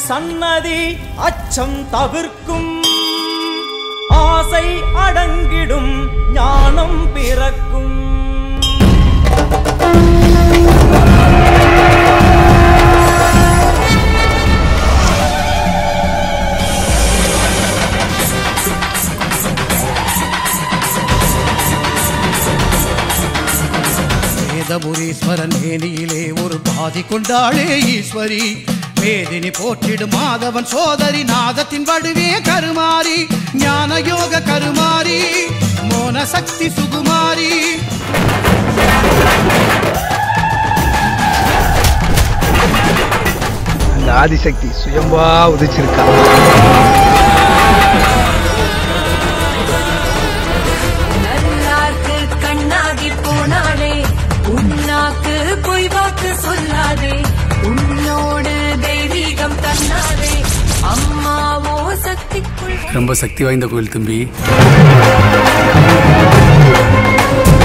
சன்னதி அச்சம் தவிர்க்கும் ஆசை அடங்கிடும் ஞானம் பிறக்கும் வேதபுரீஸ்வரன் மேனியிலே ஒரு பாதி கொண்டாளே ஈஸ்வரி வேதினி போற்றிடும் மாதவன் சோதரி நாதத்தின் வடுவே கருமாரி ஞான யோக கருமாரி மோன சக்தி சுகுமாரி அந்த ஆதிசக்தி சுயம்பா உதிச்சிருக்கா நல்லாக்கு கண்ணாகி போனாளே உன்னாக்கு பொய் வாக்கு சொல்லாதே உன்னோடு தெய்வீகம் தன்னாதே அம்மாவோ சக்திக்குள் ரொம்ப சக்தி வாய்ந்த கோயில் தம்பி